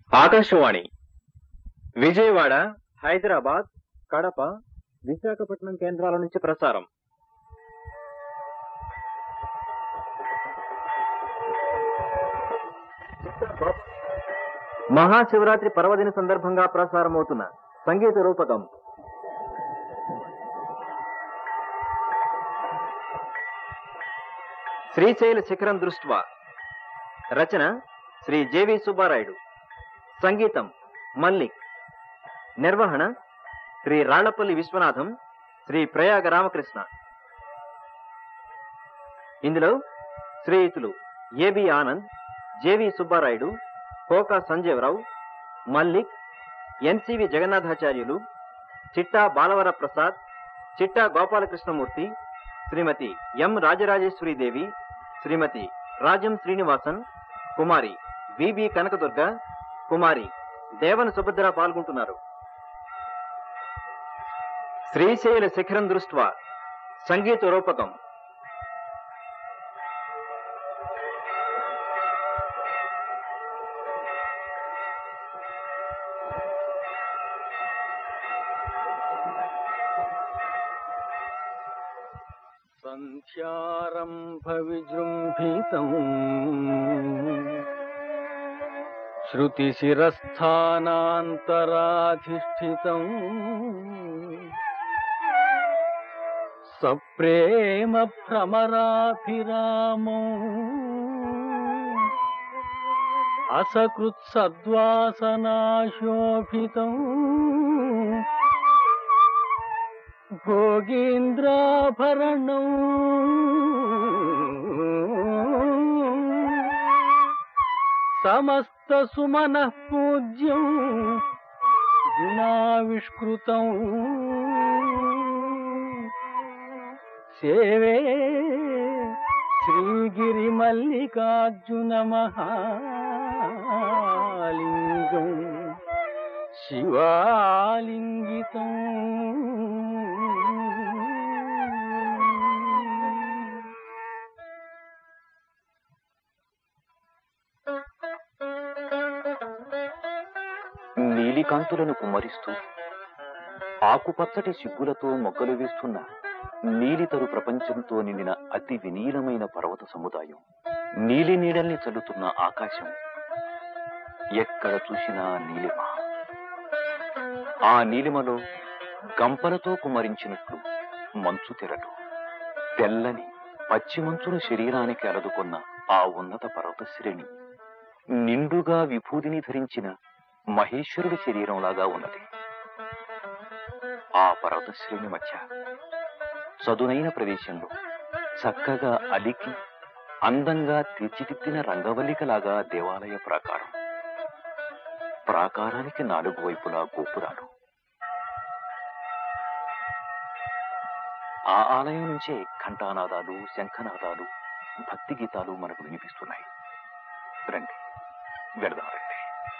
ఆకాశవాణి విజయవాడ హైదరాబాద్ కడప విశాఖపట్నం కేంద్రాల నుంచి ప్రసారం మహాశివరాత్రి పర్వదిన సందర్భంగా ప్రసారమవుతున్న సంగీత రూపకం శ్రీశైల శిఖరం దృష్ట్వా రచన శ్రీ జేవి సుబ్బారాయుడు సంగీతం మల్లిక్ నిర్వహణ శ్రీ రాళ్లపల్లి విశ్వనాథం శ్రీ ప్రయాగ రామకృష్ణ ఇందులో శ్రీయుతులు AB Anand JV Subbarayudu Koka Sanjeeva Rao Mallik NCV Jagannathacharyulu Chitta Balavara Prasad Chitta Gopalakrishnamurthy Shrimati M Rajarajeswari Devi Shrimati Rajam Srinivasan Kumari VB Kanakadurga Kumari Devana Subhadra పాల్గొంటున్నారు శ్రీశైల శిఖరం దృష్ట్వా సంగీత రూపకం సంధ్యారంభ విజృంభితం శృతిశిరస్థానాంతరాధిష్ఠితం సప్రేమ భ్రమరాభిరామో అసకృత్సద్వాసనాశోభితం భోగీంద్రాభరణం సమస్త సుమన పూజ్యం గుణావిష్కృతం సేవే శ్రీగిరి మల్లికార్జున మహాలింగం శివాలింగితం నీలికాంతులను కుమ్మరిస్తూ ఆకుపచ్చటి సిగ్గులతో మొగ్గలు వేస్తున్న నీలితరు ప్రపంచంతో నిండిన అతి వినీలమైన పర్వత సముదాయం నీలి నీడల్ని చల్లుతున్న ఆకాశం ఎక్కడ చూసినా నీలిమ ఆ నీలిమలో గంపలతో కుమ్మరించినట్లు మంచు తెరలు తెల్లని పచ్చి మంచును శరీరానికి అలదుకున్న ఆ ఉన్నత పర్వత శ్రేణి నిండుగా విభూతిని ధరించిన మహేశ్వరుడి శరీరంలాగా ఉన్నది ఆ పర్వత శ్రేణి మధ్య చదునైన ప్రదేశంలో చక్కగా అలికి అందంగా తీర్చిదిద్దిన రంగవల్లికలాగా దేవాలయ ప్రాకారం ప్రాకారానికి నాలుగు వైపులా గోపురాలు ఆ ఆలయం నుంచే ఘంటానాదాలు శంఖనాదాలు భక్తి గీతాలు మనకు వినిపిస్తున్నాయి రండి వెళదాం రండి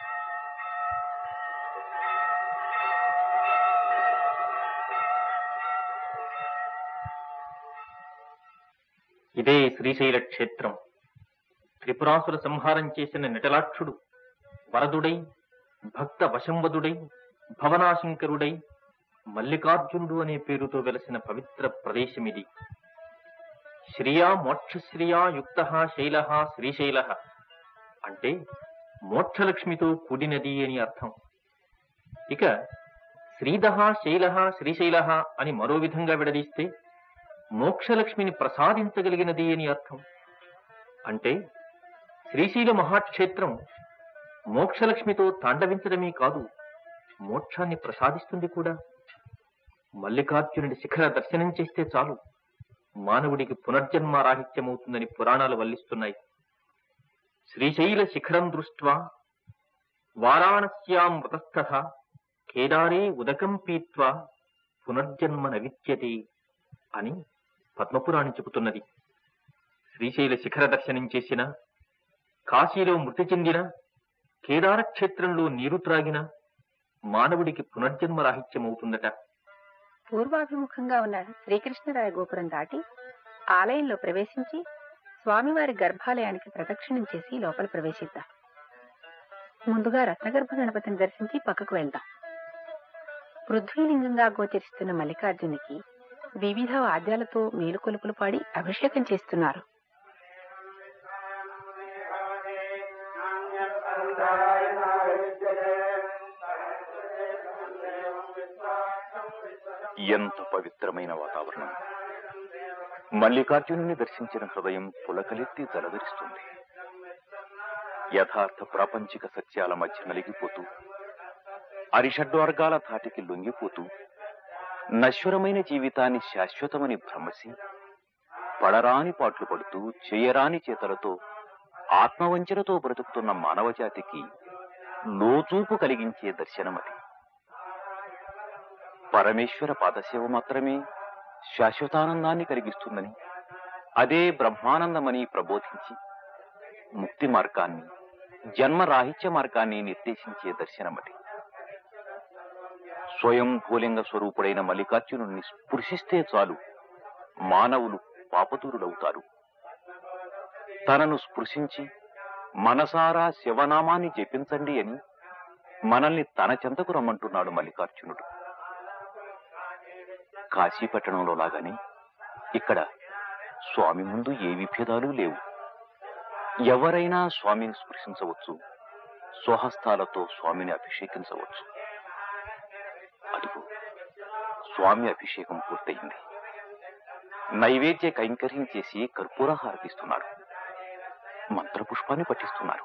ఇదే శ్రీశైల క్షేత్రం త్రిపురాసుర సంహారం చేసిన నిటలాక్షుడు వరదుడై భక్త వశంవదుడై భవనాశంకరుడై మల్లికార్జునుడు అనే పేరుతో వెలసిన పవిత్ర ప్రదేశమిది శ్రియా మోక్షశ్రియా యుక్త శైల శ్రీశైల అంటే మోక్షలక్ష్మితో కూడినది అని అర్థం ఇక శ్రీద శైల శ్రీశైల అని మరో విధంగా విడదీస్తే మోక్షలక్ష్మిని ప్రసాదించగలిగినది అని అర్థం అంటే శ్రీశైల మహాక్షేత్రం మోక్షలక్ష్మితో తాండవించడమే కాదు మోక్షాన్ని ప్రసాదిస్తుంది కూడా మల్లికార్జునుడి శిఖర దర్శనం చేస్తే చాలు మానవుడికి పునర్జన్మ రాహిత్యమవుతుందని పురాణాలు వల్లిస్తున్నాయి శ్రీశైల శిఖరం దృష్ట్వా వారాణస్యాం వ్రతస్థ కేదారే ఉదకం పీత్వా పునర్జన్మ నవిద్యతే అని పద్మపురాణం చెబుతున్నది శ్రీశైల శిఖర దర్శనం చేసిన కాశీలో మృతి చెందిన కేదార క్షేత్రంలో నీరు త్రాగిన మానవుడికి పునర్జన్మ రాహిత్యమవుతుందట పూర్వాభిముఖంగా ఉన్న శ్రీకృష్ణరాయ గోపురం దాటి ఆలయంలో ప్రవేశించి స్వామివారి గర్భాలయానికి ప్రదక్షిణం చేసి లోపల ప్రవేశిద్దాం ముందుగా రత్నగర్భ గణపతిని దర్శించి పక్కకు వెళ్దాం పృథ్వీలింగంగా గోచరిస్తున్న మల్లికార్జునికి వివిధ వాద్యాలతో మేలుకొలుపులు పాడి అభిషేకం చేస్తున్నారు ఎంత పవిత్రమైన వాతావరణం మల్లికార్జునుని దర్శించిన హృదయం పులకలెత్తి జలధరిస్తుంది యథార్థ ప్రాపంచిక సత్యాల మధ్య నలిగిపోతూ అరిషడ్వర్గాల ధాటికి లొంగిపోతూ నశ్వరమైన జీవితాన్ని శాశ్వతమని భ్రమసి పడరాని పాట్లు పడుతూ చేయరాని చేతలతో ఆత్మవంచనతో బ్రతుకుతున్న మానవజాతికి లోచూపు కలిగించే దర్శనమది పరమేశ్వర పాదసేవ మాత్రమే శాశ్వతానందాన్ని కలిగిస్తుందని అదే బ్రహ్మానందమని ప్రబోధించి ముక్తి మార్గాన్ని జన్మరాహిత్య మార్గాన్ని నిర్దేశించే దర్శనమది స్వయం భూలింగ స్వరూపుడైన మల్లికార్జునుణ్ణి స్పృశిస్తే చాలు మానవులు పాపదూరులవుతారు తనను స్పృశించి మనసారా శివనామాన్ని జపించండి అని మనల్ని తన చెంతకు రమ్మంటున్నాడు మల్లికార్జునుడు కాశీపట్టణంలో లాగానే ఇక్కడ స్వామి ముందు ఏ విభేదాలు లేవు ఎవరైనా స్వామిని స్పృశించవచ్చు స్వహస్తాలతో స్వామిని అభిషేకించవచ్చు అదుగో స్వామి అభిషేకం పూర్తయింది నైవేద్య కైంకర్యం చేసి కర్పూర హారతిస్తున్నారు మంత్రపుష్పాన్ని పఠిస్తున్నారు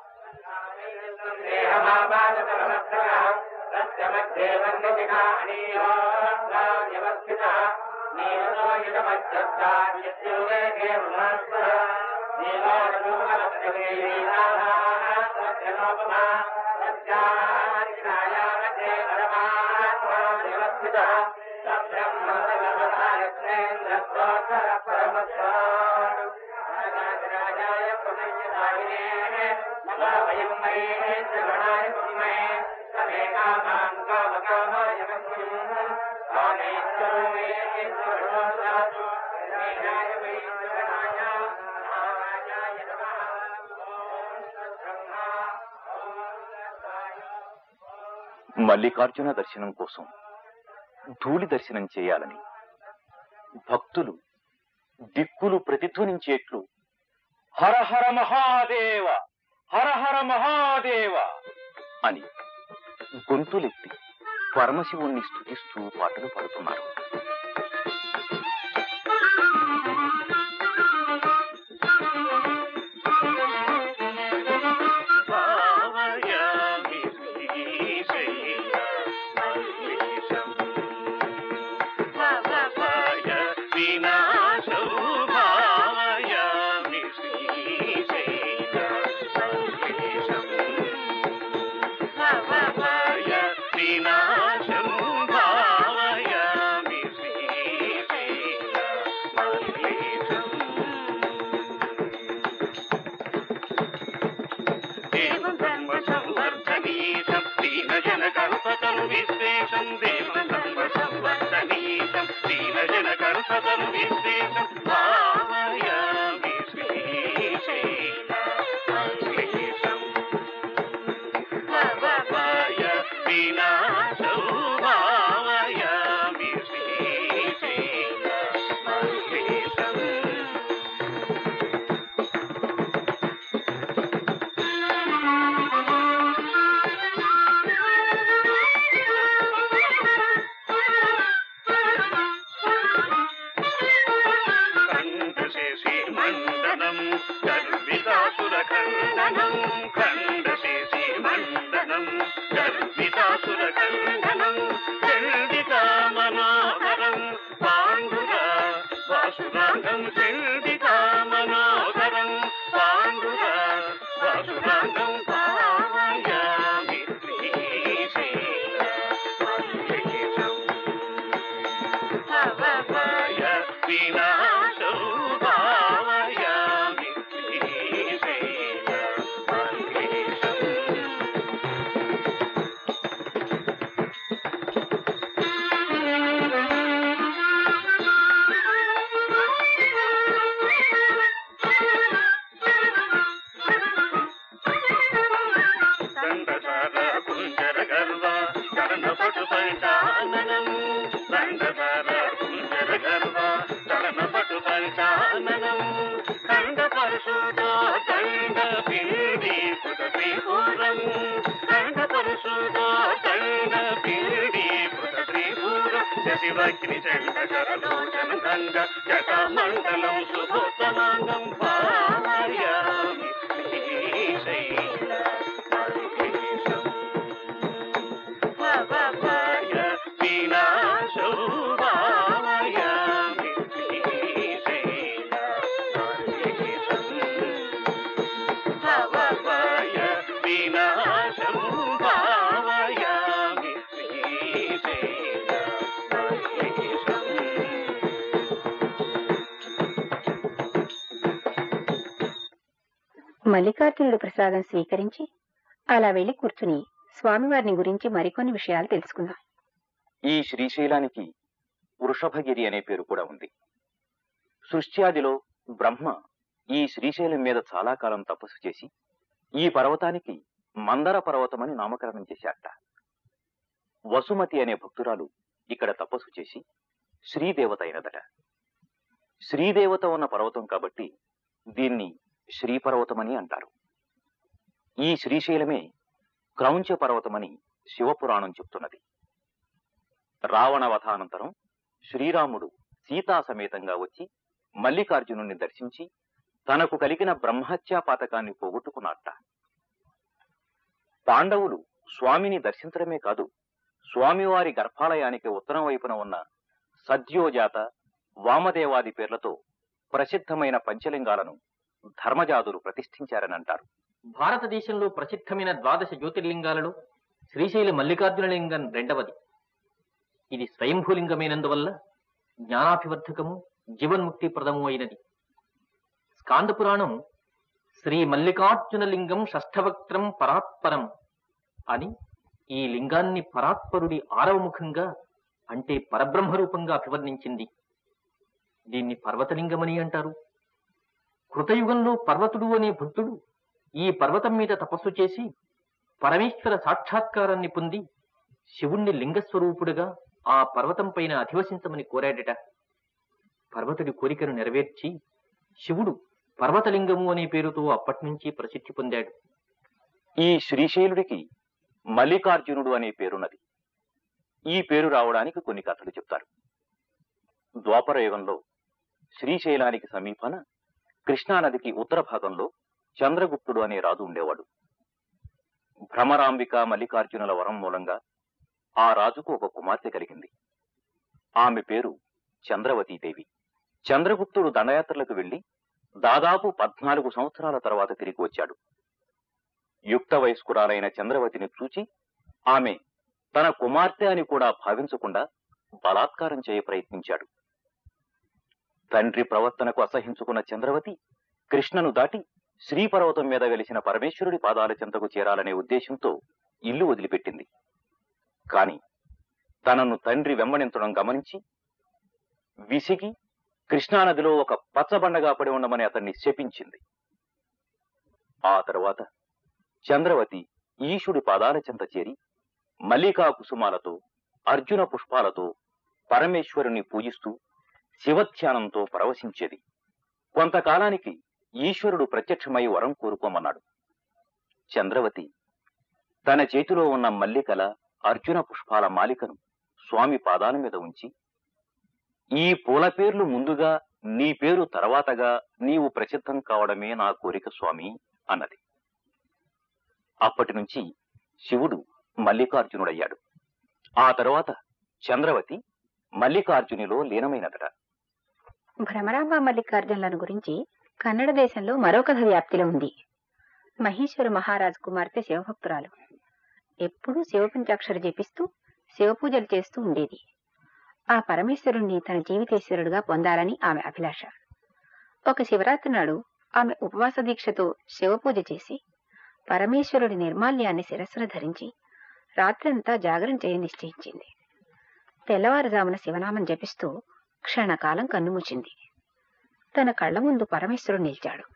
మల్లికార్జున దర్శనం కోసం ధూళి దర్శనం చేయాలని భక్తులు దిక్కులు ప్రతిధ్వనించేట్లు హర హర మహాదేవ హర హర మహాదేవ అని గొంతులెత్తి పరమశివుణ్ణి స్తుతిస్తూ పాటలు పాడుతున్నారు దేవం ధర్మ సంవర్ధనీశం దీన జన కరుపతను విశ్వేశం దేవం ధర్మ సంవర్ధనీశం దీన జన కరుపతను విశ్వేశం భావయామి శ్రీశైల మల్లేశం భవభయ వినాశం భావయామి శ్రీశైల మల్లేశం శివగ్ని చండకరలోచన గంగ జటమండలం శుభోత్తమాంగం భావయామి శ్రీశైల మల్లేశం. భవభయ వినాశో భావయామి శ్రీశైల మల్లేశం. భవభయ వినాశం భావయామి శ్రీశైల మల్లేశం. మల్లికార్జునుడు ప్రసాదం స్వీకరించి అలా వెళ్లి కూర్చుని స్వామివారిని గురించి మరికొన్ని విషయాలు తెలుసుకుందాం ఈ శ్రీశైలానికి వృషభగిరి అనే పేరు కూడా ఉంది సృష్ట్యాదిలో బ్రహ్మ ఈ శ్రీశైలం మీద చాలా కాలం తపస్సు చేసి ఈ పర్వతానికి మందర పర్వతమని నామకరణం చేశాట వసుమతి అనే భక్తురాలు ఇక్కడ తపస్సు చేసి శ్రీదేవత అయినదట శ్రీదేవత ఉన్న పర్వతం కాబట్టి దీన్ని శ్రీపర్వతమని అంటారు ఈ శ్రీశైలమే క్రౌంచ పర్వతమని శివపురాణం చెప్తున్నది రావణ వధానంతరం శ్రీరాముడు సీతా సమేతంగా వచ్చి మల్లికార్జునుణ్ణి దర్శించి తనకు కలిగిన బ్రహ్మహత్యా పాతకాన్ని పోగొట్టుకున్నట్ట పాండవులు స్వామిని దర్శించడమే కాదు స్వామివారి గర్భాలయానికి ఉత్తరం వైపున ఉన్న సద్యోజాత వామదేవాది పేర్లతో ప్రసిద్ధమైన పంచలింగాలను ధర్మజాతులు ప్రతిష్ఠించారని అంటారు భారతదేశంలో ప్రసిద్ధమైన ద్వాదశ జ్యోతిర్లింగాలలో శ్రీశైల మల్లికార్జున లింగం రెండవది ఇది స్వయంభూలింగమైనందువల్ల జ్ఞానాభివర్ధకము జీవన్ముక్తి ప్రదము అయినది స్కాంద పురాణం శ్రీ మల్లికార్జున లింగం షష్ఠవక్త్రం పరాత్పరం అని ఈ లింగాన్ని పరాత్పరుడి ఆరవ ముఖంగా అంటే పరబ్రహ్మ రూపంగా అభివర్ణించింది దీన్ని పర్వతలింగమని అంటారు కృతయుగంలో పర్వతుడు అనే భక్తుడు ఈ పర్వతం మీద తపస్సు చేసి పరమేశ్వర సాక్షాత్కారాన్ని పొంది శివుణ్ణి లింగస్వరూపుడుగా ఆ పర్వతం పైన అధివసించమని కోరాడట పర్వతుడి కోరికను నెరవేర్చి శివుడు పర్వతలింగము అనే పేరుతో అప్పట్నుంచి ప్రసిద్ధి పొందాడు ఈ శ్రీశైలుడికి మల్లికార్జునుడు అనే పేరున్నది ఈ పేరు రావడానికి కొన్ని కథలు చెప్తారు ద్వాపర యుగంలో శ్రీశైలానికి సమీపన కృష్ణానదికి ఉత్తర భాగంలో చంద్రగుప్తుడు అనే రాజు ఉండేవాడు భ్రమరాంబిక మల్లికార్జునుల వరం మూలంగా ఆ రాజుకు ఒక కుమార్తె కలిగింది ఆమె పేరు చంద్రవతీదేవి చంద్రగుప్తుడు దండయాత్రలకు వెళ్లి దాదాపు పద్నాలుగు సంవత్సరాల తర్వాత తిరిగి వచ్చాడు యుక్త వయస్కురాలైన చంద్రవతిని చూచి ఆమె తన కుమార్తె అని కూడా భావించకుండా బలాత్కారం చేయ ప్రయత్నించాడు తండ్రి ప్రవర్తనకు అసహించుకున్న చంద్రవతి కృష్ణను దాటి శ్రీపర్వతం మీద వెలిసిన పరమేశ్వరుడి పాదాల చెంతకు చేరాలనే ఉద్దేశంతో ఇల్లు వదిలిపెట్టింది కాని తనను తండ్రి వెంబడించడం గమనించి విసిగి కృష్ణానదిలో ఒక పచ్చబండగా పడి ఉండమని అతన్ని శపించింది ఆ తరువాత చంద్రవతి ఈశుడి పాదాల చెంత చేరి మల్లికా కుసుమాలతో అర్జున పుష్పాలతో పరమేశ్వరుని పూజిస్తూ శివధ్యానంతో పరవశించేది కొంతకాలానికి ఈశ్వరుడు ప్రత్యక్షమై వరం కోరుకోమన్నాడు చంద్రవతి తన చేతిలో ఉన్న మల్లికల అర్జున పుష్పాల మాలికను స్వామి పాదాల మీద ఉంచి ఈ పూల పేర్లు ముందుగా నీ పేరు తర్వాతగా నీవు ప్రసిద్ధం కావడమే నా కోరిక స్వామి అన్నది అప్పటి నుంచి శివుడు మల్లికార్జునుడయ్యాడు ఆ తరువాత చంద్రవతి మల్లికార్జునిలో లీనమైనదట భ్రమరాంబ మల్లికార్జునులను గురించి కన్నడ దేశంలో మరో కథ వ్యాప్తిలో ఉంది మహేశ్వర మహారాజు కుమార్తె శివభక్తురాలు ఎప్పుడూ శివపంచాక్షరి జపిస్తూ శివపూజలు చేస్తూ ఉండేది ఆ పరమేశ్వరుణ్ణి తన జీవితేశ్వరుడుగా పొందాలని ఆమె అభిలాష ఒక శివరాత్రి నాడు ఆమె ఉపవాస దీక్షతో శివపూజ చేసి పరమేశ్వరుడి నిర్మాల్యాన్ని శిరస్సున ధరించి రాత్రంతా జాగరణ చేయ నిశ్చయించింది తెల్లవారుజామున శివనామం జపిస్తూ క్షణకాలం కన్నుమూచింది తన కళ్ళ ముందు పరమేశ్వరుడు నిలిచాడు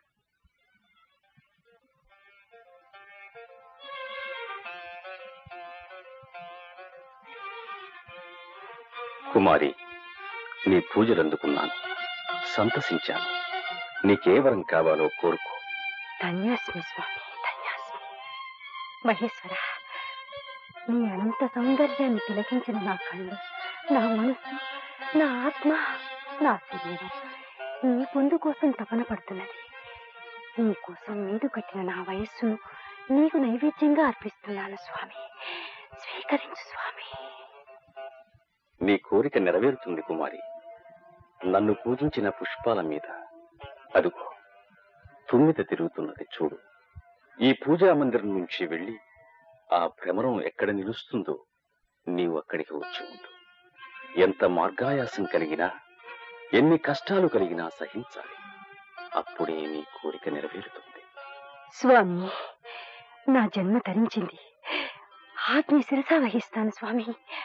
కుమారి నీ పూజలు అందుకున్నాను సంతసించాను నీకేవరం కావాలో కోరుకో ధన్యాస్మి స్వామి ధన్యాస్మి మహేశ్వర నీ అనంత సౌందర్యాన్ని తిలకించిన నా కళ్ళు నా మనస్సు నా ఆత్మ నా శరీరం నీ పొందు కోసం తపన పడుతున్నది నీ కోసం నీదు కట్టిన నా వయస్సును నీకు నైవేద్యంగా అర్పిస్తున్నాను స్వామి స్వీకరించు స్వామి నీ కోరిక నెరవేరుతుంది కుమారి నన్ను పూజించిన పుష్పాల మీద అదుగో తుమ్మిద తిరుగుతున్నది చూడు ఈ పూజా మందిరం నుంచి వెళ్ళి ఆ భ్రమరం ఎక్కడ నిలుస్తుందో నీవు అక్కడికి వచ్చి ఉండు ఎంత మార్గాయాసం కలిగినా ఎన్ని కష్టాలు కలిగినా సహించాలి అప్పుడే నీ కోరిక నెరవేరుతుంది స్వామి నా జన్మ తరించింది ఆజ్ఞ శిరస వహిస్తాను స్వామి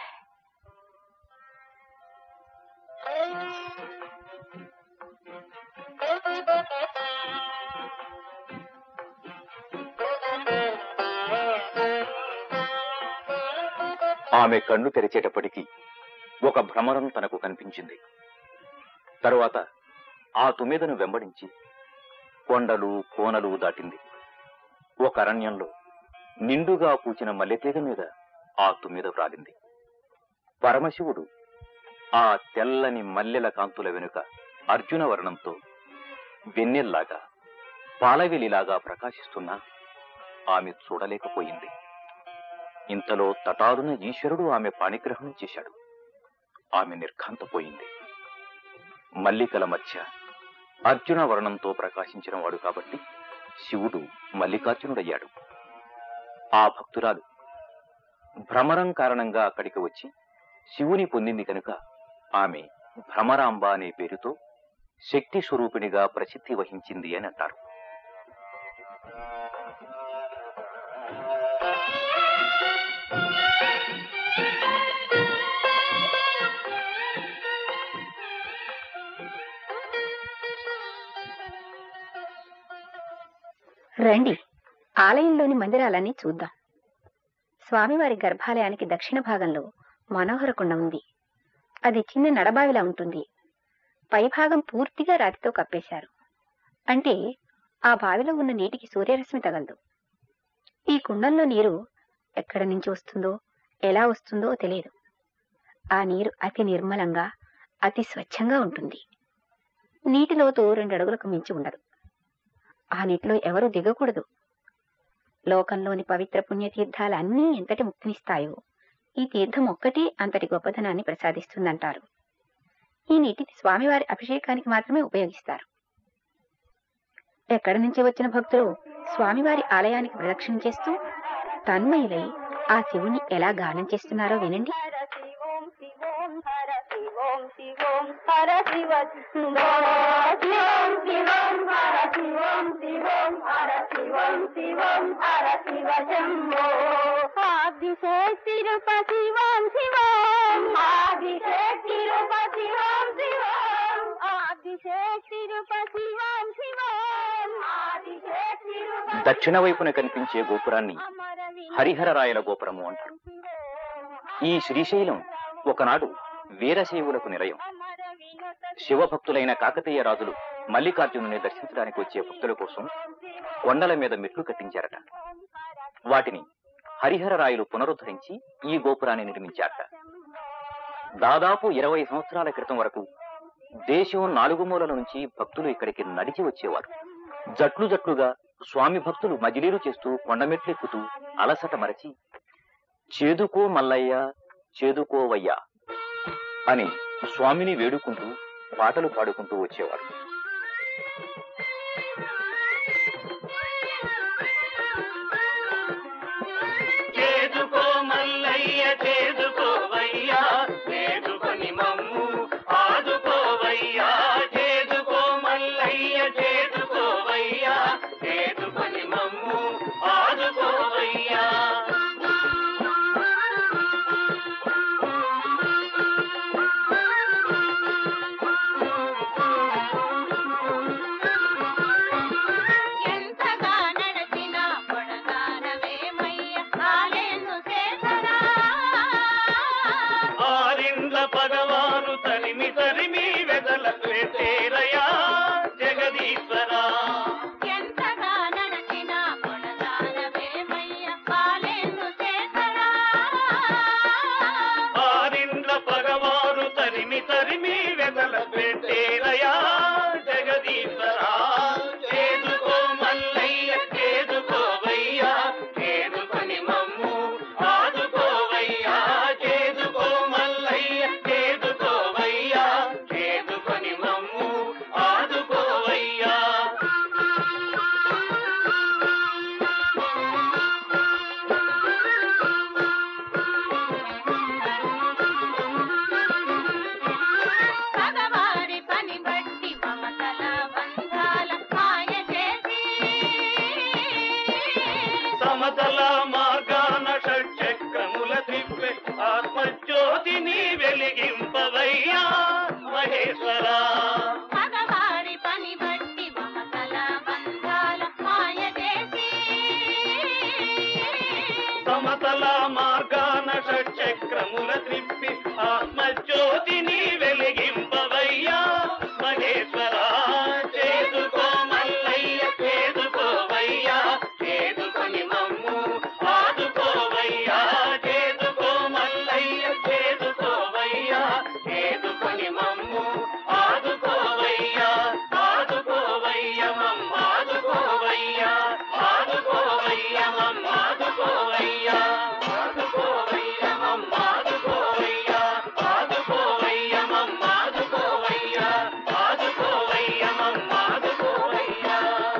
ఆమె కన్ను తెరిచేటప్పటికి ఒక భ్రమరం తనకు కనిపించింది తరువాత ఆ తుమ్మెదను వెంబడించి కొండలు కోనలు దాటింది ఒక అరణ్యంలో నిండుగా పూచిన మల్లెతీగ మీద ఆ తుమ్మెద వ్రాలింది పరమశివుడు ఆ తెల్లని మల్లెల కాంతుల వెనుక అర్జున వర్ణంతో వెన్నెల్లాగా పాలవెలిలాగా ప్రకాశిస్తున్నా ఆమె చూడలేకపోయింది ఇంతలో తటారున ఈశ్వరుడు ఆమె పాణిగ్రహణం చేశాడు ఆమె నిర్ఘాంతపోయింది మల్లికల మధ్య అర్జున వర్ణంతో ప్రకాశించిన వాడు కాబట్టి శివుడు మల్లికార్జునుడయ్యాడు ఆ భక్తురాలు భ్రమరం కారణంగా అక్కడికి వచ్చి శివుని పొందింది కనుక ఆమె భ్రమరాంబ అనే పేరుతో శక్తి స్వరూపిణిగా ప్రసిద్ధి వహించింది అని అంటారు రండి ఆలయంలోని మందిరాలన్నీ చూద్దాం స్వామివారి గర్భాలయానికి దక్షిణ భాగంలో మనోహర కుండ ఉంది అది చిన్న నడబావిలా ఉంటుంది పైభాగం పూర్తిగా రాతితో కప్పేశారు అంటే ఆ బావిలో ఉన్న నీటికి సూర్యరశ్మి తగలదు ఈ కుండంలో నీరు ఎక్కడి నుంచి వస్తుందో ఎలా వస్తుందో తెలియదు ఆ నీరు అతి నిర్మలంగా అతి స్వచ్ఛంగా ఉంటుంది నీటి లోతు రెండు అడుగులకు మించి ఉండదు ఆ నీటిలో ఎవరు దిగకూడదు లోకంలోని పవిత్ర పుణ్యతీర్థాలు అన్నీ ఎంతటి ముక్తినిస్తాయో ఈ తీర్థం ఒక్కటే అంతటి గొప్పదనాన్ని ప్రసాదిస్తుందంటారు ఈ నీటిని స్వామివారి అభిషేకానికి మాత్రమే ఉపయోగిస్తారు ఎక్కడి నుంచి వచ్చిన భక్తులు స్వామివారి ఆలయానికి ప్రదక్షిణ చేస్తూ తన్మయులై ఆ శివుని ఎలా గానం చేస్తున్నారో వినండి తిరుపతి ఓం శివం అభిషేక్ తిరుపతి ఓం శివం అభిషేక్ తిరుపతి ఓం శివం అభిషేక్ తిరుపతి దక్షిణ వైపున కనిపించే గోపురాన్ని హరిహర రాయల గోపురము అంటారు ఈ శ్రీశైలం ఒకనాడు వీరశైవులకు నిలయం శివభక్తులైన కాకతీయ రాజులు మల్లికార్జునుని దర్శించడానికి వచ్చే భక్తుల కోసం కొండల మీద మెట్లు కట్టించారట వాటిని హరిహర రాయలు పునరుద్ధరించి ఈ గోపురాన్ని నిర్మించారట దాదాపు ఇరవై సంవత్సరాల క్రితం వరకు దేశం నాలుగు మూలల నుంచి భక్తులు ఇక్కడికి నడిచి వచ్చేవారు జట్లు జట్లుగా స్వామి భక్తులు మజిలీలు చేస్తూ కొండమెట్లెక్కుతూ అలసట మరచి చేదుకో మల్లయ్య చేదుకోవయ్యా అని స్వామిని వేడుకుంటూ పాటలు పాడుకుంటూ వచ్చేవారు చేదుకో మల్లయ్య చేదుకోవయ్యా చేదుకొని మమ్ము ఆదుకోవయ్యా చేదుకో మల్లయ్య చేదుకోవయ్యా చేదుకొని మమ్ము ఆదుకోవయ్యా ఎంతగా నడచినా కొడతానవేమయ్య సమతల మార్గాన షట్చక్రముల త్రిప్పి ఆత్మజ్యోతిని వెలిగింపవయ్యా మహేశ్వరా చేదుకో మల్లయ్య చేదుకోవయ్యా చేదుకొని మమ్ము ఆదుకోవయ్యా చేదుకో మల్లయ్య చేదుకోవయ్యా చేదుకొని మమ్ము ఆదుకోవయ్యా ఆదుకోవయ్య మమ్మ ఆదుకోవయ్యా ఆదుకోవయ్య మమ్మ ఆదుకోవయ్యా ఆదుకోవయ్య మమ్మ ఆదుకోవయ్యా ఆదుకోవయ్య మమ్మ ఆదుకోవయ్యా ఆదుకోవయ్య మమ్మ ఆదుకోవయ్యా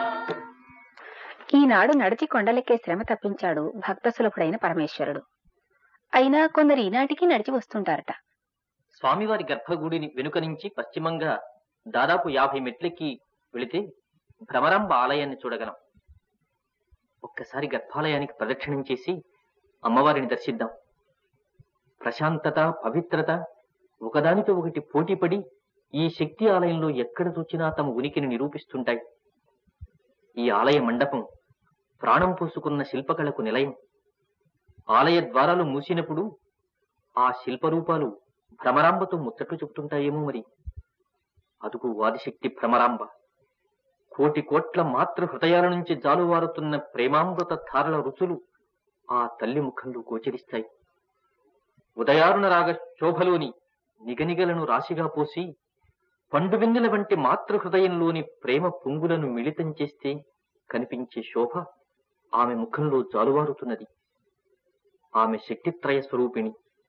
ఈనాడు నడిచి కొండలెక్కే శ్రమ తప్పించాడు భక్త సులభుడైన పరమేశ్వరుడు అయినా కొందరు ఈనాటికి నడిచి వస్తుంటారట స్వామివారి గర్భగుడిని వెనుక నుంచి పశ్చిమంగా దాదాపు యాభై మెట్లెక్కి వెళితే భ్రమరాంబ ఆలయాన్ని చూడగలం ఒక్కసారి గర్భాలయానికి ప్రదక్షిణం చేసి అమ్మవారిని దర్శిద్దాం ప్రశాంతత పవిత్రత ఒకదానితో ఒకటి పోటీపడి ఈ శక్తి ఆలయంలో ఎక్కడ చూచినా తమ ఉనికిని నిరూపిస్తుంటాయి ఈ ఆలయ మండపం ప్రాణం పోసుకున్న శిల్పకళకు నిలయం ఆలయ ద్వారాలు మూసినప్పుడు ఆ శిల్పరూపాలు భ్రమరాంబతో ముచ్చట్లు చెప్తుంటాయేమో మరి అదుగు వాదిశక్తి భ్రమరాంబ కోటి కోట్ల మాతృ హృదయాల నుంచి జాలువారుతున్న ప్రేమామృత ధారల రుచులు ఆ తల్లి ముఖంలో గోచరిస్తాయి ఉదయారుణ రాగ శోభలోని నిగనిగలను రాశిగా పోసి పండు వెన్నెల వంటి మాతృ హృదయంలోని ప్రేమ పొంగులను మిళితం చేస్తే కనిపించే శోభ ఆమె ముఖంలో జాలువారుతున్నది ఆమె శక్తిత్రయ స్వరూపిణి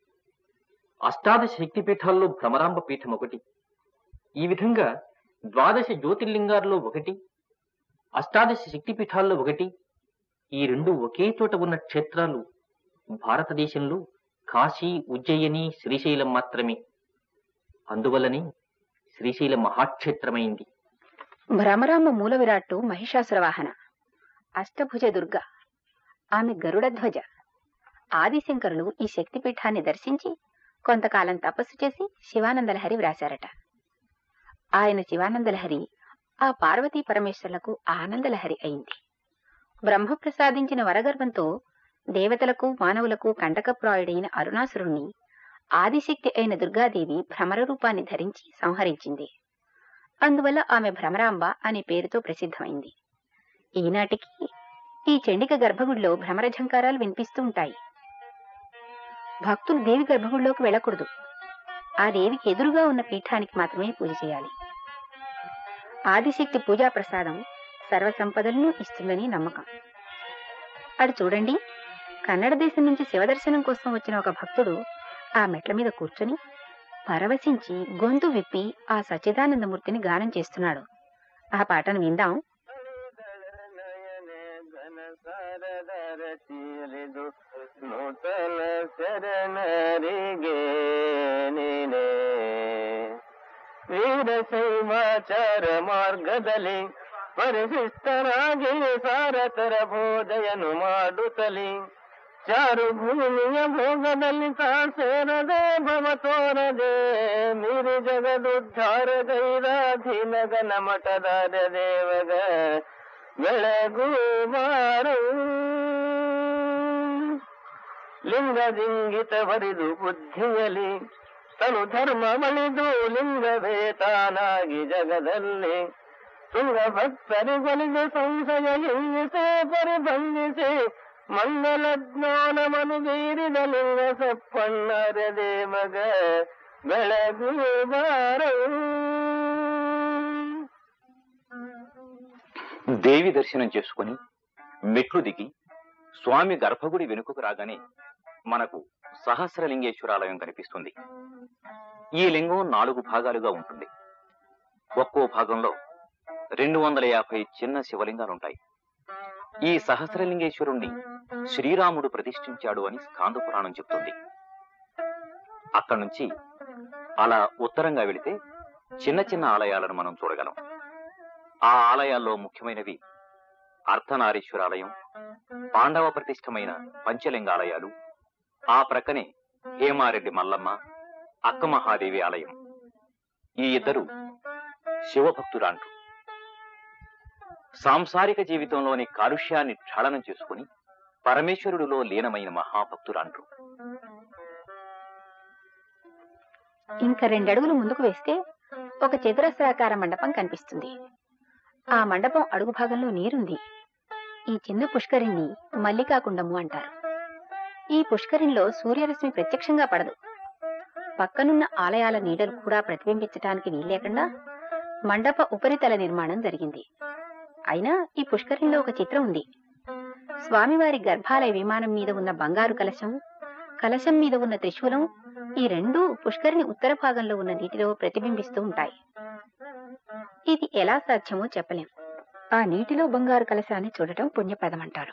అష్టాదశ శక్తి పీఠాల్లో భ్రమరాంబ పీఠం ఒకటి ఈ విధంగా ద్వాదశ జ్యోతిర్లింగాల్లో ఒకటి అష్టాదశ శక్తి పీఠాల్లో ఒకటి ఈ రెండు ఒకే చోట ఉన్న క్షేత్రాలు భారతదేశంలో కాశీ ఉజ్జయిని శ్రీశైలం మాత్రమే అందువల్లనే శ్రీశైలం మహాక్షేత్రమైంది భ్రమరాంబ మూల విరాట్టు మహిషాసుర వాహన అష్టభుజ దుర్గ ఆమె గరుడ ధ్వజ ఆదిశంకరులు ఈ శక్తిపీఠాన్ని దర్శించి కొంతకాలం తపస్సు చేసి శివానందలహరి వ్రాశారట ఆయన శివానందలహరి ఆ పార్వతీ పరమేశ్వరులకు ఆనందలహరి అయింది బ్రహ్మ ప్రసాదించిన వరగర్భంతో దేవతలకు మానవులకు కంటకప్రాయుడైన అరుణాసురుణ్ణి ఆదిశక్తి అయిన దుర్గాదేవి భ్రమర రూపాన్ని ధరించి సంహరించింది అందువల్ల ఆమె భ్రమరాంబ అనే పేరుతో ప్రసిద్ధమైంది ఈనాటికి ఈ చండిక గర్భగుడిలో భ్రమర ఝంకారాలు వినిపిస్తూ ఉంటాయి భక్తులు దేవి గర్భగుడిలోకి వెళ్ళకూడదు ఆ దేవికి ఎదురుగా ఉన్న పీఠానికి మాత్రమే పూజ చేయాలి ఆదిశక్తి పూజా ప్రసాదం సర్వ సంపదలను ఇస్తుందని నమ్మకం అటు చూడండి కన్నడ దేశం నుంచి శివదర్శనం కోసం వచ్చిన ఒక భక్తుడు ఆ మెట్ల మీద కూర్చొని పరవశించి గొంతు విప్పి ఆ సచ్చిదానందమూర్తిని గానం చేస్తున్నాడు ఆ పాటను విందాం ನೂತನ ಶರಣರಿಗೆ ನೀನೆ ವೀರಶೈವಾಚಾರ ಮಾರ್ಗದಲ್ಲಿ ಪರಿಶಿಷ್ಟರಾಗಿ ಸಾರತರ ಬೋಧೆಯನ್ನು ಮಾಡುತ್ತಲಿ ಚಾರು ಭೂಮಿಯ ಭೋಗದಲ್ಲಿ ತಾ ಸೇರದೆ ಭವ ತೋರದೆ ಮೀರಿ ಜಗದುದ್ಧಾರಗೈರಾಧೀನಗನ ಮಠದಾರ ದೇವಗ ಬೆಳಗುವಾರು ಲಿಂಗದಿಂಗಿತ ಬರಿದು ಬುದ್ಧಿಯಲಿ ತನು ಧರ್ಮ ಬಳಿದು ಲಿಂಗವೇ ತಾನಾಗಿ ಜಗದಲ್ಲಿ ತುಂಗ ಭಕ್ತರಿಗೊಲಿದು ಸಂಶಯ ಹಿಂಸೆ ಪರಿಬಂಧಿಸಿ ಮಂಗಲ ಜ್ಞಾನಮನು ಬೀರಿದ ಲಿಂಗ ಸಪ್ಪಣ್ಣರ ದೇವಗ ಬೆಳಗುವಾರು దేవి దర్శనం చేసుకుని మెట్లు దిగి స్వామి గర్భగుడి వెనుకకు రాగానే మనకు సహస్రలింగేశ్వరాలయం కనిపిస్తుంది ఈ లింగం నాలుగు భాగాలుగా ఉంటుంది ఒక్కో భాగంలో రెండు వందల యాభై చిన్న శివలింగాలుంటాయి ఈ సహస్రలింగేశ్వరుణ్ణి శ్రీరాముడు ప్రతిష్ఠించాడు అని స్కాంద పురాణం చెప్తుంది అక్కడి నుంచి అలా ఉత్తరంగా వెళితే చిన్న చిన్న ఆలయాలను మనం చూడగలం ఆ ఆలయాల్లో ముఖ్యమైనవి అర్ధనారీశ్వరాలయం పాండవ ప్రతిష్టమైన పంచలింగాలయాలు ఆ ప్రక్కనే హేమారెడ్డి మల్లమ్మ అక్క మహాదేవి ఆలయం ఈ ఇద్దరు శివభక్తురాండ్రు సాంసారిక జీవితంలోని కాలుష్యాన్ని క్షాళనం చేసుకుని పరమేశ్వరుడిలో లీనమైన మహాభక్తురాండ్రు ఇంకా రెండడుగులు ముందుకు వేస్తే ఒక చతురస్రాకార మండపం కనిపిస్తుంది ఆ మండపం అడుగు భాగంలో నీరుంది ఈ చిన్న పుష్కరిణి మల్లికాకుండము అంటారు ఈ పుష్కరిణిలో సూర్యరశ్మి ప్రత్యక్షంగా పడదు పక్కనున్న ఆలయాల నీడలు కూడా ప్రతిబింబించటానికి వీల్లేకుండా మండప ఉపరితల నిర్మాణం జరిగింది అయినా ఈ పుష్కరిణిలో ఒక చిత్రం ఉంది స్వామివారి గర్భాలయ విమానం మీద ఉన్న బంగారు కలశం కలశం మీద ఉన్న త్రిశూలం ఈ రెండూ పుష్కరిణి ఉత్తర భాగంలో ఉన్న నీటిలో ప్రతిబింబిస్తూ ఉంటాయి ఇది ఎలా సాధ్యమో చెప్పలేం ఆ నీటిలో బంగారు కలశాన్ని చూడటం పుణ్యప్రదం అంటారు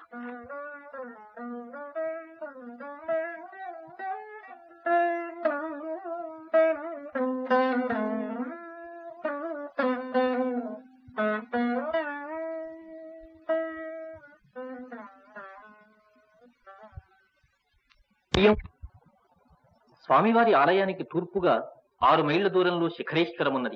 బియ్యం స్వామివారి ఆలయానికి తూర్పుగా ఆరు మైళ్ల దూరంలో శిఖరేశ్వరం ఉన్నది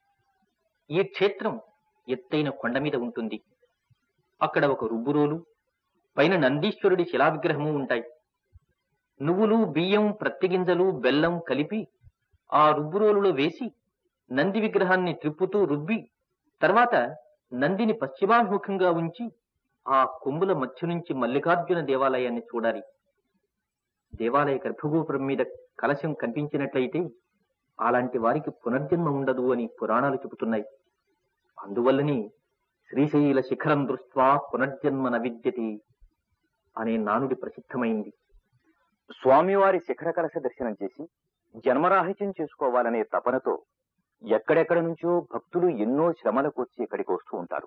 ఈ క్షేత్రం ఎత్తైన కొండ మీద ఉంటుంది అక్కడ ఒక రుబ్బురోలు పైన నందీశ్వరుడి శిలావిగ్రహము ఉంటాయి నువ్వులు బియ్యం ప్రత్తిగింజలు బెల్లం కలిపి ఆ రుబ్బురోలులో వేసి నంది విగ్రహాన్ని త్రిప్పుతూ రుబ్బి తర్వాత నందిని పశ్చిమాభిముఖంగా ఉంచి ఆ కొమ్ముల మధ్య నుంచి మల్లికార్జున దేవాలయాన్ని చూడాలి దేవాలయ గర్భగోపురం మీద కలశం కనిపించినట్లయితే అలాంటి వారికి పునర్జన్మ ఉండదు అని పురాణాలు చెబుతున్నాయి అందువల్లనే శ్రీశైల శిఖరం దృష్ట్వా పునర్జన్మ నవిద్యతి అనే నానుడి ప్రసిద్ధమైంది స్వామివారి శిఖర కలశ దర్శనం చేసి జన్మరాహిత్యం చేసుకోవాలనే తపనతో ఎక్కడెక్కడ నుంచో భక్తులు ఎన్నో శ్రమలకు వచ్చి ఇక్కడికి వస్తూ ఉంటారు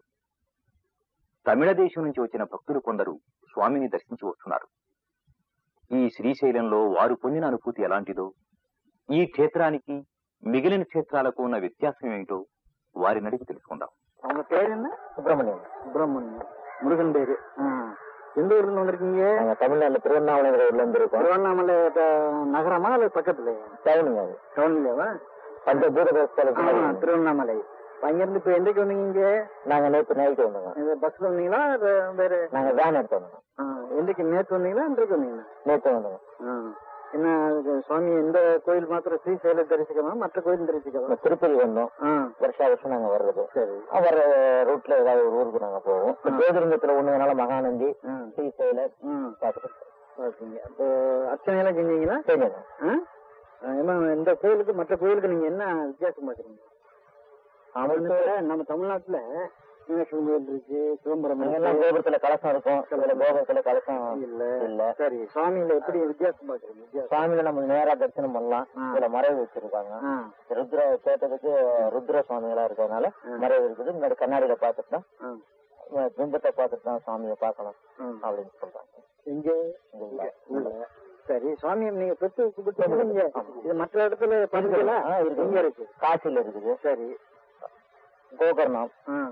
తమిళ దేశం నుంచి వచ్చిన భక్తులు కొందరు స్వామిని దర్శించి వస్తున్నారు ఈ శ్రీశైలంలో వారు పొందిన అనుభూతి ఎలాంటిదో ఈ క్షేత్రానికి మిగిలిన క్షేత్రాలకు ఉన్న వ్యత్యాసం ఏమిటో వారిని అడిగి తెలుసుకుందాం அவங்க பேர் என்ன சுப்பிரமணியம் சுப்பிரமணியம் முருகன் பேரு எந்த ஊர்ல இருந்து வந்திருக்கீங்க தமிழ்நாட்டுல திருவண்ணாமலை ஊர்ல இருந்து இருக்கோம் திருவண்ணாமலை நகரமா அல்லது பக்கத்துல டவுனுங்க டவுன்லவா பஞ்ச தூர திருவண்ணாமலை அங்கிருந்து இப்ப என்றைக்கு வந்தீங்க நாங்க நேற்று நைட்டு வந்தோங்க பஸ்ல வந்தீங்களா இல்ல வேற நாங்க வேன் எடுத்து வந்தோம் என்றைக்கு நேற்று வந்தீங்களா இன்றைக்கு வந்தீங்களா நேற்று வந்தோம் என்ன இது சுவாமி இந்த கோயில் மாத்திரம் ஸ்ரீசைல தரிசிக்கணுமா மற்ற கோயில் தரிசிக்கணும் திருப்பதி வந்தோம் வருஷா வருஷம் நாங்க வர்றது சரி வர ரூட்ல ஏதாவது ஒரு ஊருக்கு நாங்க போவோம் ஜோதிலிங்கத்துல ஒண்ணுனால மகாநந்தி ஸ்ரீசைல பாத்துக்கோங்க அப்போ அர்ச்சனை எல்லாம் செஞ்சீங்களா செஞ்சேன் இந்த கோயிலுக்கு மற்ற கோயிலுக்கு நீங்க என்ன வித்தியாசம் பாக்குறீங்க நம்ம தமிழ்நாட்டுல மீனாட்சி கோயில் இருக்கு சிதம்பரம் எல்லாம் கோபுரத்துல கலசம் இருக்கும் சில கோபுரத்துல கலசம் இல்ல இல்ல சரி சுவாமியில எப்படி வித்தியாசம் பாக்குறீங்க சுவாமியில நம்ம நேரா தரிசனம் பண்ணலாம் இதுல மறைவு வச்சிருக்காங்க ருத்ர கேட்டதுக்கு ருத்ர சுவாமிகளா இருக்கிறதுனால மறைவு இருக்குது முன்னாடி கண்ணாடியில பாத்துட்டா பிம்பத்தை பார்த்துட்டு தான் சுவாமியை பார்க்கலாம் அப்படின்னு சொல்றாங்க இங்க சரி சுவாமி நீங்க பெற்று கும்பிட்டு இது மற்ற இடத்துல படிக்கலாம் இங்க இருக்கு காசில இருக்குது சரி கோகர்ணம்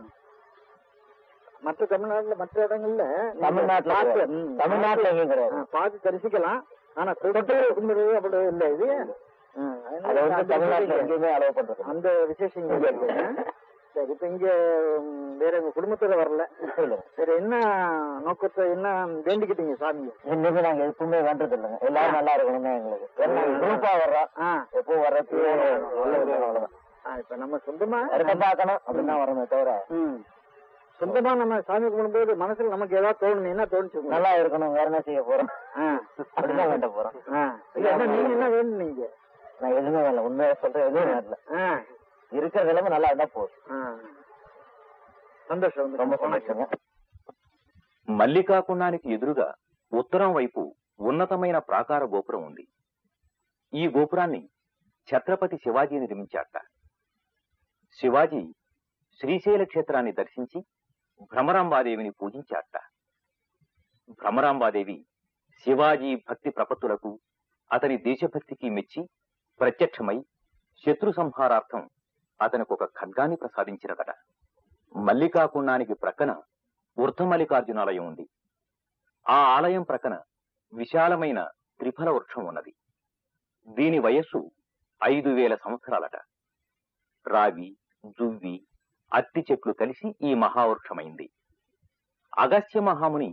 மற்ற தமிழ்நாட்டுல மற்ற இடங்கள்ல தமிழ்நாட்டுல தமிழ்நாட்டுல எங்கேயும் கிடையாது பார்த்து தரிசிக்கலாம் ஆனா தொட்டு கும்பிடுறது அப்படி இல்ல இது அது வந்து தமிழ்நாட்டுல எங்கேயுமே அலோவ் பண்றது அந்த விசேஷம் இங்க இருக்கு சரி இப்ப இங்க வேற உங்க குடும்பத்துல வரல சரி என்ன நோக்கத்தை என்ன வேண்டிக்கிட்டீங்க சாமி இன்னைக்கு நாங்க எப்பவுமே வேண்டது இல்லைங்க எல்லாரும் நல்லா இருக்கணும் எங்களுக்கு குரூப்பா வர்றோம் எப்போ வர்றது அவ்வளவுதான் இப்ப நம்ம சொந்தமா இருக்க பாக்கணும் அப்படின்னு வரணும் தவிர சொந்தமா நம்ம சாமி கும்பிடும்போது மனசுல நமக்கு ஏதாவது தோணும் என்ன தோணுச்சு நல்லா இருக்கணும் வேற என்ன செய்ய போறோம் அப்படிதான் வேண்ட போறோம் நீங்க என்ன வேணுனீங்க நான் எதுவுமே வேணல உண்மையா சொல்றேன் எதுவும் வேணல இருக்கிற நிலைமை நல்லா இருந்தா போதும் சந்தோஷம் ரொம்ப சந்தோஷங்க మల్లికాకుండానికి ఎదురుగా ఉత్తరం వైపు ఉన్నతమైన ప్రాకార గోపురం ఉంది ఈ గోపురాన్ని ఛత్రపతి శివాజీ నిర్మించాట శివాజీ శ్రీశైల క్షేత్రాన్ని దర్శించి భ్రమరాంబాదేవిని పూజించాట భ్రమరాంబాదేవి శివాజీ భక్తి ప్రపత్తులకు అతని దేశభక్తికి మెచ్చి ప్రత్యక్షమై శత్రు సంహారార్థం అతనికి ఒక ఖడ్గాన్ని ప్రసాదించినదట మల్లికాకుండానికి ప్రక్కన ఊర్ధమల్లికార్జునాలయం ఉంది ఆ ఆలయం ప్రక్కన విశాలమైన త్రిఫల వృక్షం ఉన్నది దీని వయస్సు ఐదు వేల సంవత్సరాలట రావి జువ్వి అత్తి చెట్లు కలిసి ఈ మహావృక్షమైంది అగస్త్య మహాముని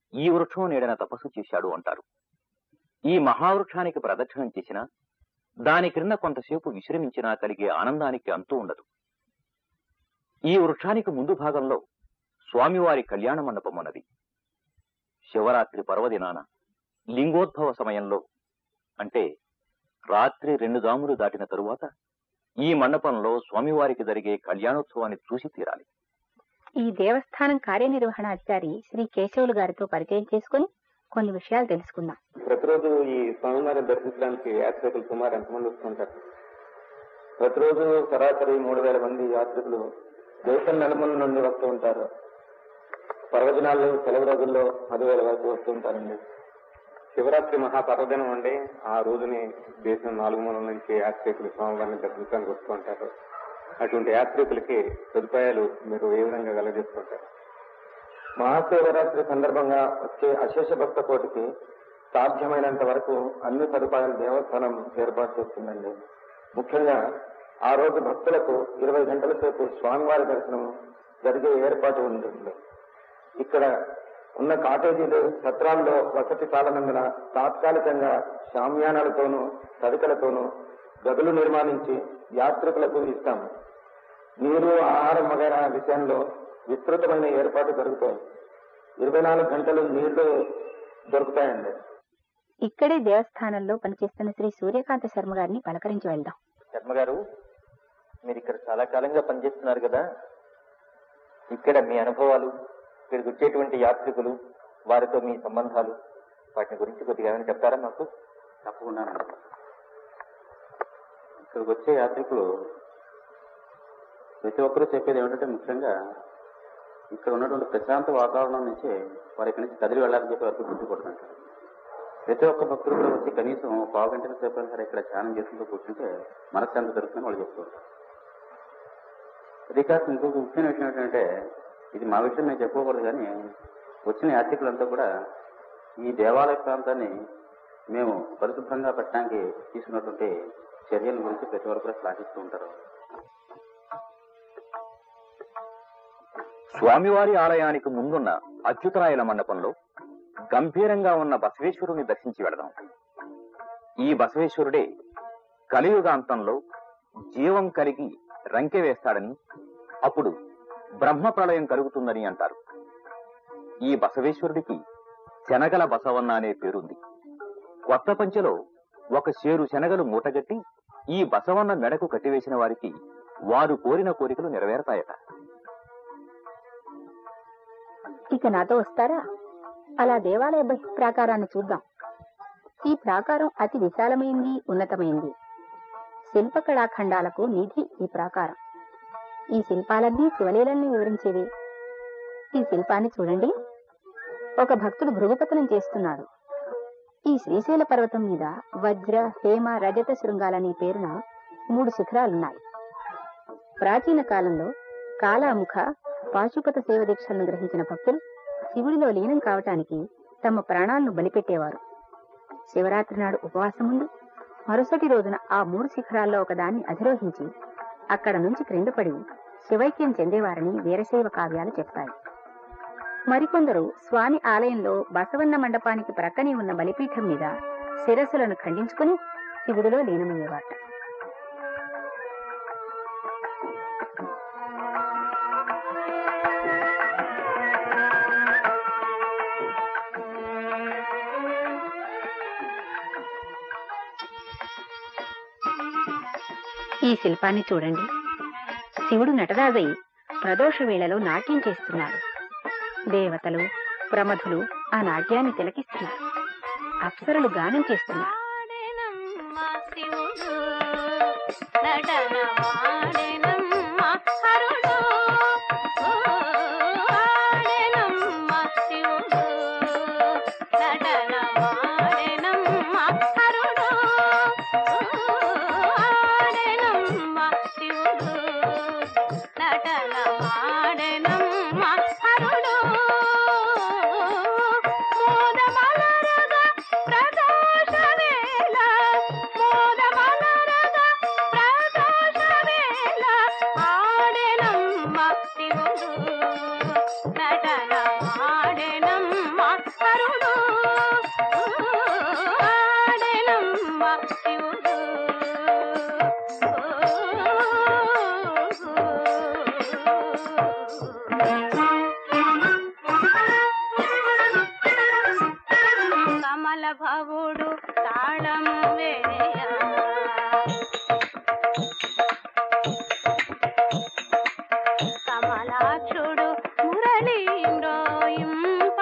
ఈ వృక్షం నీడన తపస్సు చేశాడు అంటారు ఈ మహావృక్షానికి ప్రదక్షిణం చేసినా దాని క్రింద కొంతసేపు విశ్రమించినా కలిగే ఆనందానికి అంతూ ఉండదు ఈ వృక్షానికి ముందు భాగంలో స్వామివారి కళ్యాణ మండపం ఉన్నది శివరాత్రి పర్వదినాన లింగోద్భవ సమయంలో అంటే రాత్రి రెండు జాములు దాటిన తరువాత ఈ మండపంలో స్వామివారికి జరిగే కళ్యాణోత్సవాన్ని చూసి తీరాలి ఈ దేవస్థానం కార్యనిర్వహణాధికారి శ్రీ కేశవులు గారితో పరిచయం చేసుకుని కొన్ని విషయాలు తెలుసుకుందాం ప్రతిరోజు ఈ స్వామివారిని దర్శించడానికి యాత్రికులు సుమారు ఎంతమంది వస్తుంటారు ప్రతిరోజు సరాసరి మూడు వేల మంది యాత్రికులు దేశం నలుమూల నుండి వస్తూ ఉంటారు పర్వదినాల్లో సెలవు రోజుల్లో పదివేల వరకు వస్తూ ఉంటారండి శివరాత్రి మహాపర్వదినం అండి ఆ రోజుని దేశం నాలుగు మూలల నుంచి యాత్రికులు స్వామివారిని దర్శించడానికి వస్తూ ఉంటారు అటువంటి యాత్రికులకి సదుపాయాలు మీరు ఏ విధంగా కలగజేస్తుంటారు మహాశివరాత్రి సందర్భంగా వచ్చే అశేష భక్త కోటికి సాధ్యమైనంత వరకు అన్ని సదుపాయాలు దేవస్థానం ఏర్పాటు చేస్తుందండి ముఖ్యంగా ఆ రోజు భక్తులకు ఇరవై గంటల సేపు స్వామివారి దర్శనం జరిగే ఏర్పాటు ఉంటుంది ఇక్కడ ఉన్న కాటేజీలు సత్రాల్లో వసతి చాలనందున తాత్కాలికంగా శామ్యానాలతోనూ తడికలతోనూ గదులు నిర్మాణించి యాత్రికులకు ఇస్తాము నీరు ఆహారం వగైరా విషయంలో విస్తృతమైన ఏర్పాటు జరుగుతాయి ఇరవై నాలుగు గంటలు నీళ్లు దొరుకుతాయండి ఇక్కడే దేవస్థానంలో పనిచేస్తున్న శ్రీ సూర్యకాంత శర్మ గారిని పలకరించి వెళ్దాం శర్మ గారు మీరు ఇక్కడ చాలా కాలంగా పనిచేస్తున్నారు కదా ఇక్కడ మీ అనుభవాలు ఇక్కడికి వచ్చేటువంటి యాత్రికులు వారితో మీ సంబంధాలు వాటిని గురించి కొద్దిగా ఏమైనా చెప్తారా మాకు తప్పకుండా ఇక్కడికి వచ్చే యాత్రికులు ప్రతి ఒక్కరూ చెప్పేది ఏమిటంటే ముఖ్యంగా ఇక్కడ ఉన్నటువంటి ప్రశాంత వాతావరణం నుంచి వారి ఇక్కడి నుంచి కదిలి వెళ్ళాలని చెప్పి వరకు బుద్ధి కొడుతుంటారు ప్రతి ఒక్క భక్తులు కూడా వచ్చి కనీసం పావు గంటల సేపు అయినా సరే ఇక్కడ ధ్యానం చేసుకుంటూ కూర్చుంటే మనశ్శాంతి దొరుకుతుందని వాళ్ళు చెప్తూ ఉంటారు అది కాక ఇంకొక ముఖ్యమైన విషయం ఏంటంటే ఇది మా విషయం మేము చెప్పుకోకూడదు కానీ వచ్చిన యాత్రికులంతా కూడా ఈ దేవాలయ ప్రాంతాన్ని మేము పరిశుభ్రంగా పెట్టడానికి తీసుకున్నటువంటి చర్యల గురించి ప్రతి ఒక్కరు కూడా శ్లాఘిస్తూ ఉంటారు స్వామివారి ఆలయానికి ముందున్న అచ్యుతరాయల మండపంలో గంభీరంగా ఉన్న బసవేశ్వరుని దర్శించి వెళదాం ఈ బసవేశ్వరుడే కలియుగాంతంలో జీవం కలిగి రంకె వేస్తాడని అప్పుడు బ్రహ్మ ప్రళయం కలుగుతుందని అంటారు ఈ బసవేశ్వరుడికి శనగల బసవన్న అనే పేరుంది కొత్త పంచెలో ఒక షేరు శనగలు మూటగట్టి ఈ బసవన్న మెడకు కట్టివేసిన వారికి వారు కోరిన కోరికలు నెరవేరతాయట ఇక నాతో వస్తారా అలా దేవాలయ బహి ప్రాకారాన్ని చూద్దాం ఈ ప్రాకారం అతి విశాలమైంది ఉన్నతమైంది శిల్పకళాఖండాలకు నిధి ఈ ప్రాకారం ఈ శిల్పాలన్నీ శివలీలల్ని వివరించేవి ఈ శిల్పాన్ని చూడండి ఒక భక్తుడు భృగుపతనం చేస్తున్నాడు ఈ శ్రీశైల పర్వతం మీద వజ్ర హేమ రజత శృంగాలనే పేరున మూడు శిఖరాలున్నాయి ప్రాచీన కాలంలో కాలాముఖ పాశుపత సేవ దీక్షలను గ్రహించిన భక్తులు శివుడిలో లీనం కావటానికి తమ ప్రాణాలను బలిపెట్టేవారు శివరాత్రి నాడు ఉపవాసం ఉండి మరుసటి రోజున ఆ మూడు శిఖరాల్లో ఒకదాన్ని అధిరోహించి అక్కడ నుంచి క్రింద పడి శివైక్యం చెందేవారని వీరశైవ కావ్యాలు చెప్తాయి మరికొందరు స్వామి ఆలయంలో బసవన్న మండపానికి ప్రక్కనే ఉన్న బలిపీఠం మీద శిరస్సులను ఖండించుకుని శివుడిలో లీనమయ్యేవాట ఈ శిల్పాన్ని చూడండి శివుడు నటరాజై ప్రదోష వేళలో నాట్యం చేస్తున్నాడు దేవతలు ప్రమధులు ఆ నాట్యాన్ని తిలకిస్తున్నారు అప్సరలు గానం చేస్తున్నారు ప్రదోష వేళ భవుడు తాళము వేయ కమలాక్షుడు మురళీంద్రోయింప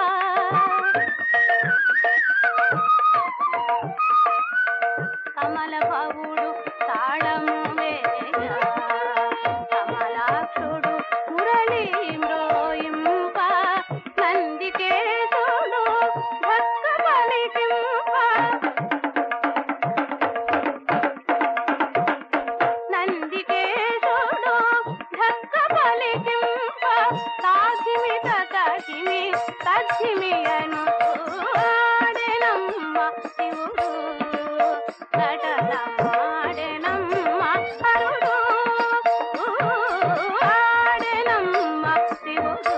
కమల భవుడు తాళము వేయ కమలాక్షుడు మురళీంద్రోయింప నందికేశుడు భక్త పలికింప నందికేశుడు ఢక్క పలికింప తాకిమి తకిమి తచ్చిమియను ఆడెనమ్మ శివుడు నటనమాడెనమ్మ హరుడు ఆడెనమ్మ శివుడు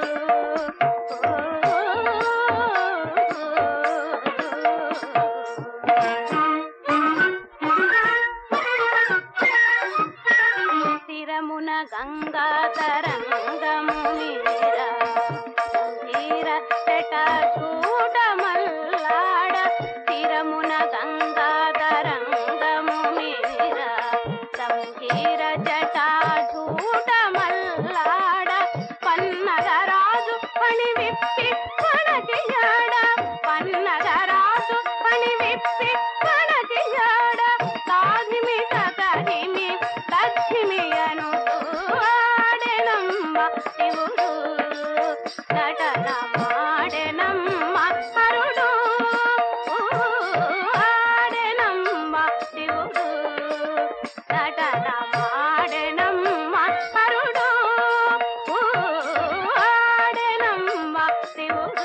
స్థిరమున గంగా తరంగము మీర తీర చెట చూడ మల్లాడ స్థిరమున గంగా తరంగము మీర సంకీర జట చూడ మల్లాడ పన్నగరాజు పని విప్పి పడకియాడ పన్నగరాజు పని విప్పి పడకియాడ తాగిమి తగిమి తచ్చిమియను ఆడెనమ్మ శివుడు నటనమాడెనమ్మ హరుడు ఆడెనమ్మ శివుడు నటనమాడెనమ్మ హరుడు ఆడెనమ్మ శివుడు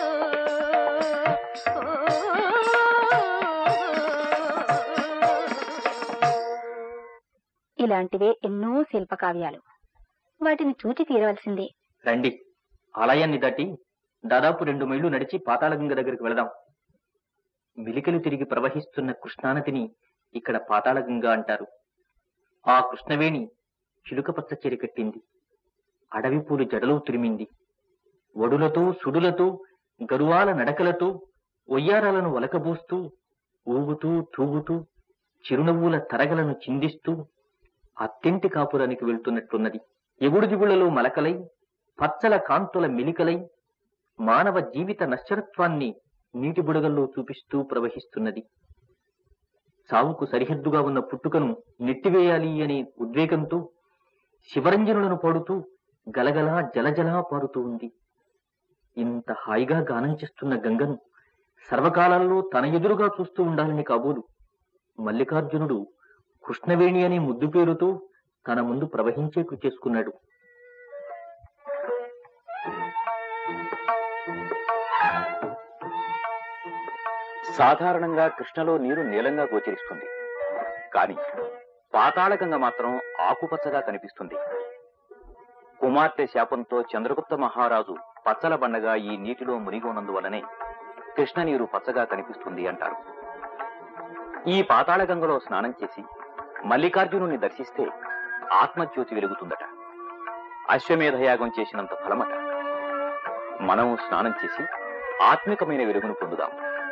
ఇలాంటివే ఎన్నో శిల్పకావ్యాలు వాటిని చూచి తీరవలసిందే రండి ఆలయాన్ని దాటి దాదాపు రెండు మైళ్ళు నడిచి పాతాళగంగ దగ్గరికి వెళదాం మిలికలు తిరిగి ప్రవహిస్తున్న కృష్ణానదిని ఇక్కడ పాతాళగంగ అంటారు ఆ కృష్ణవేణి చిలుకపచ్చ చెరి కట్టింది అడవి పూలు జడలో తురిమింది ఒడులతో సుడులతో గరువాల నడకలతో ఒయ్యారాలను వలకబోస్తూ ఊగుతూ తూగుతూ చిరునవ్వుల తరగలను చిందిస్తూ అత్తింటి కాపురానికి వెళ్తున్నట్లున్నది ఎగుడు దిగుళ్లలో మలకలై పచ్చల కాంతుల మెలికలై మానవ జీవిత నశ్చరత్వాన్ని నీటి బుడగల్లో చూపిస్తూ ప్రవహిస్తున్నది సావుకు సరిహద్దుగా ఉన్న పుట్టుకను నెట్టివేయాలి అనే ఉద్వేగంతో శివరంజనులను పాడుతూ గలగలా జలజలా పారుతూ ఉంది ఇంత హాయిగా గానం చేస్తున్న గంగను సర్వకాలాల్లో తన ఎదురుగా చూస్తూ ఉండాలని కాబోలు మల్లికార్జునుడు కృష్ణవేణి అనే ముద్దు పేరుతో తన ముందు ప్రవహించేకు చేసుకున్నాడు సాధారణంగా కృష్ణలో నీరు నీలంగా గోచరిస్తుంది కాని పాతాళగంగ మాత్రం ఆకుపచ్చగా కనిపిస్తుంది కుమార్తె శాపంతో చంద్రగుప్త మహారాజు పచ్చల బండగా ఈ నీటిలో మునిగి ఉన్నందువలనే కృష్ణ నీరు పచ్చగా కనిపిస్తుంది అంటారు ఈ పాతాళగంగలో స్నానం చేసి మల్లికార్జునుని దర్శిస్తే ఆత్మజ్యోతి వెలుగుతుందట అశ్వమేధయాగం చేసినంత ఫలమట మనం స్నానం చేసి ఆత్మికమైన వెలుగును పొందుదాం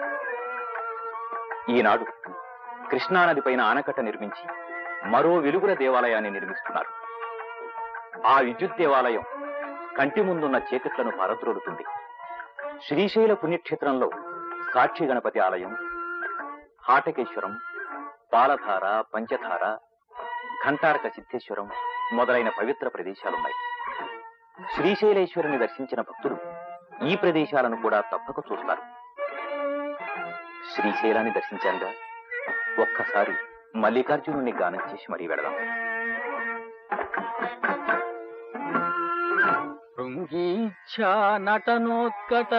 ఈనాడు కృష్ణానది పైన ఆనకట్ట నిర్మించి మరో వెలుగుల దేవాలయాన్ని నిర్మిస్తున్నారు ఆ విద్యుత్ దేవాలయం కంటి ముందున్న చీకట్లను పారద్రోలుతుంది శ్రీశైల పుణ్యక్షేత్రంలో సాక్షి గణపతి ఆలయం హాటకేశ్వరం పాలధార పంచధార ఘంటారక సిద్ధేశ్వరం మొదలైన పవిత్ర ప్రదేశాలున్నాయి శ్రీశైలేశ్వరుని దర్శించిన భక్తులు ఈ ప్రదేశాలను కూడా తప్పక చూస్తారు శ్రీశైలాన్ని దర్శించానుగా ఒక్కసారి మల్లికార్జునుని గానం చేసి మరీ వెళదాం శృంగీచ్ఛా నటనోత్కట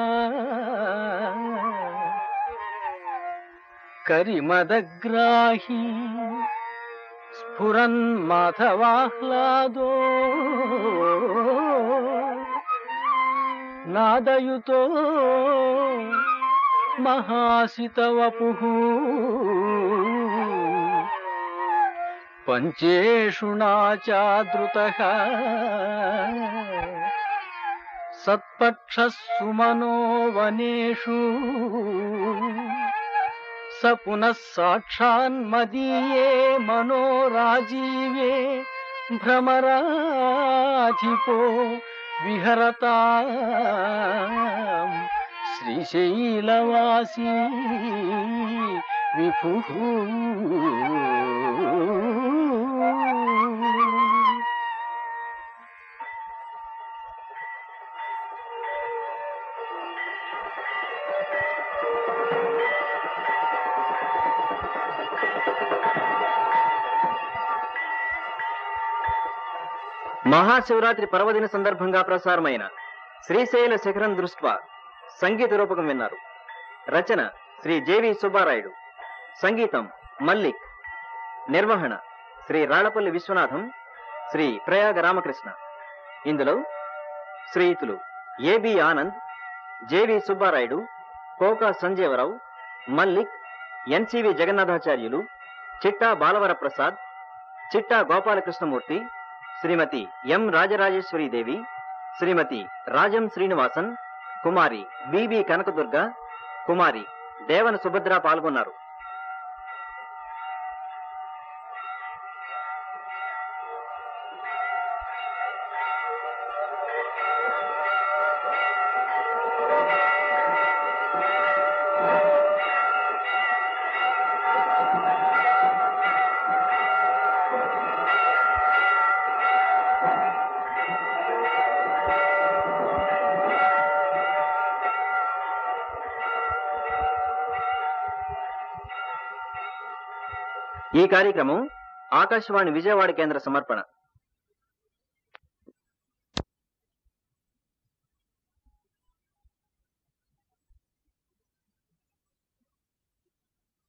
కరిమదగ్రాహి స్ఫురన్ మాధవాహ్లాదో నాదయుతో మహాసితవపు పంచేషు నాచాదృత సత్పక్ష సుమనో వనేషు స పునః సాక్షాన్మదీయే మనోరాజీవే భ్రమరాధిపో విహరతా శ్రీశైలవాసీ విభు మహాశివరాత్రి పర్వదిన సందర్భంగా ప్రసారమైన శ్రీశైల శిఖరం దృష్ట్యా సంగీత రూపకం విన్నారు రచన శ్రీ జేవి సుబ్బారాయుడు సంగీతం మల్లిక్ నిర్వహణ శ్రీ రాళ్లపల్లి విశ్వనాథం శ్రీ ప్రయాగ రామకృష్ణ ఇందులో శ్రీయుతులు AB Anand JV Subbarayudu Koka Sanjeeva Rao Mallik NCV Jagannathacharyulu Chitta Balavara Prasad Chitta Gopalakrishnamurthy Shrimati M Rajarajeswari Devi Shrimati Rajam Srinivasan Kumari BB Kanakadurga Kumari Devana Subhadra పాల్గొన్నారు ఈ కార్యక్రమం ఆకాశవాణి విజయవాడ కేంద్ర సమర్పణ